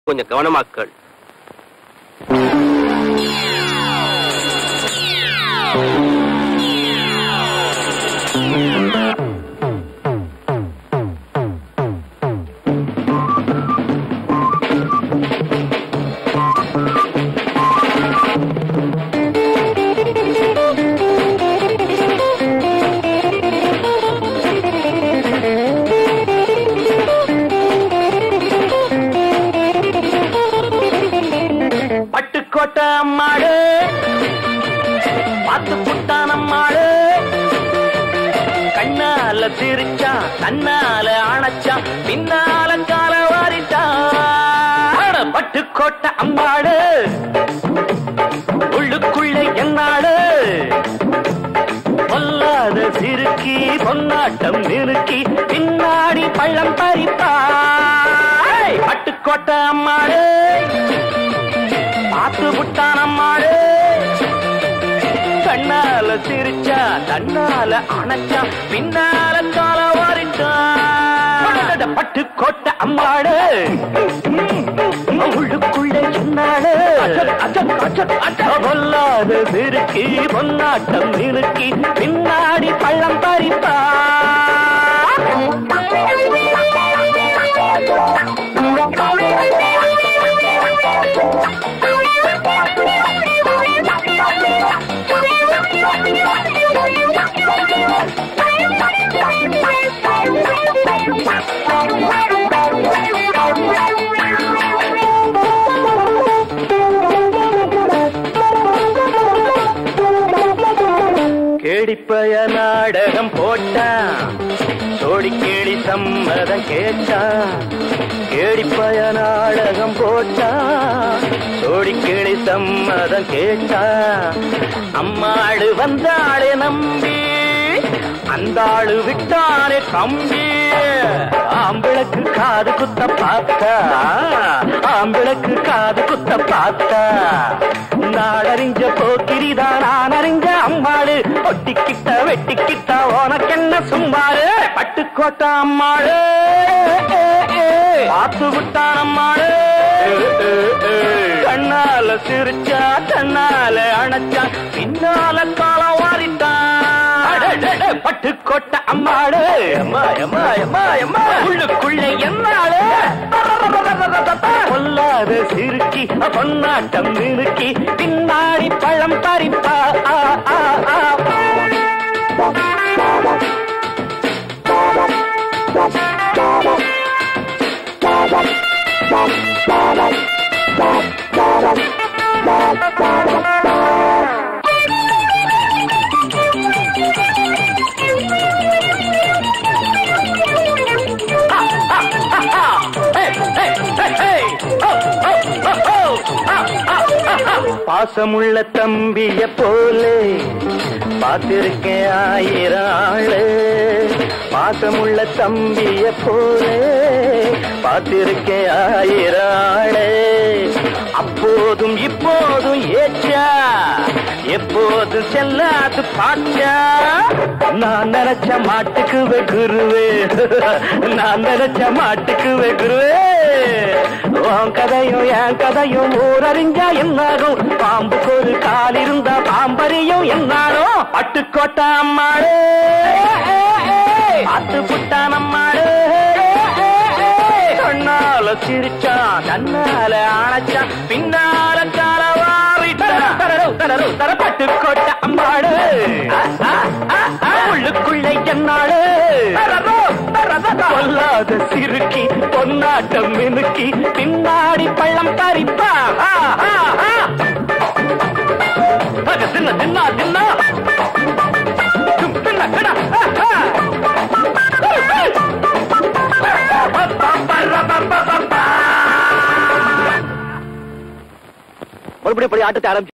கொஞ்சம் கவனமாக்கள் பட்டுக்கோட்டை அம்மாடு பார்த்து புட்டான் அம்மாடு கண்ணால சிரிச்சா தன்னால அணைச்சா பின்னால கால வாரிட்டா பட்டுக்கோட்டை அம்மாடு உள்ளுக்குள்ளே என்னாடு பொல்லாத சிறுக்கி பொன்னாட்டம் நிறுக்கி பின்னாடி பள்ளம் பறிப்பா பட்டுக்கோட்டை அம்மாடு பார்த்து விட்டான் அம்மாடு கண்ணால சிரிச்சா தன்னால அணைச்சா பின்னால கால வாரிட்டான் பட்டு கோட்டை அம்மாடு உள்ளுக்குள்ள சொன்னாடு பொல்லாத சிறுக்கி பொன்னாட்டம் நிறுக்கி பின்னாடி பள்ளம் பறிப்பா கேடிப்பய நாடகம் போட்டான் சோடி கேடி சம்மதம் கேட்டான் கேடிப்பய நாடகம் போட்டான் சோடி கேடி சம்மதம் கேட்டான் அம்மாடு வந்தாளே நம்பி அந்த ஆளு விட்டானே தம்பி ஆம்பிளக்கு காது குத்த பார்த்தா ஆம்பிளக்கு காது குத்த பார்த்தா நாடறிஞ்ச போக்கிரிதா நான் அறிஞ்ச அம்மாடு ஒட்டிக்கிட்ட வெட்டிக்கிட்ட உனக்கென்ன சும்மாடு பட்டுக்கோட்டை அம்மாடு பார்த்து விட்டான் அம்மாடு கண்ணால சிரிச்சா தன்னால அணைச்சா பின்னால காலம் வாரிட்டான் பட்டுக்கோட்டை அம்மாடு அம்மா அம்மா அம்மா அம்மா உள்ளுக்குள்ள என்னாடு பொல்லாத சிறுக்கி பொன்னாட்டம் நிறுக்கி பின்னாடி பழம் பறிப்பா ஆ, ஆ, ஆ. பாசமுள்ள தம்பிய போலே பார்த்திருக்கேன் ஆயிரம் ஆளு பாசமுள்ள தம்பிய போலே பார்த்திருக்கேன் ஆயிரம் ஆளு அப்போதும் இப்போதும் ஏச்சா எப்போதும் செல்லாது பாச்சா நான் நினைச்ச மாட்டுக்கு வெகுருவே நான் நினைச்ச மாட்டுக்கு வெகுருவே உன் கதையும் என் கதையும் ஊரறிஞ்சா என்னாகும் பாம்புக்கு ஒரு கால் இருந்தா பாம்பறியும் என்னாலும் பட்டுக்கோட்டை அம்மாடு பார்த்து புட்டான் அம்மாடு கண்ணால சிரிச்சான் தன்னால அணைச்சான் பின்னால கால வாரிட்டான் தரரு தரரு தர பட்டுக்கோட்டை அம்மாடு உள்ளுக்குள்ள என்னாடு சொல்லாத சிறுக்கி பொன்னாட்டம் மினுக்கி பின்னாடி பள்ளம் பறிப்பா ஆ, ஆ, ஆ. அது தின்ன தின்னா தின்னா தும் தின்ன கடா ஆ, ஆ. மறுபடியும் படி ஆட்டத்தை ஆரம்பிச்சு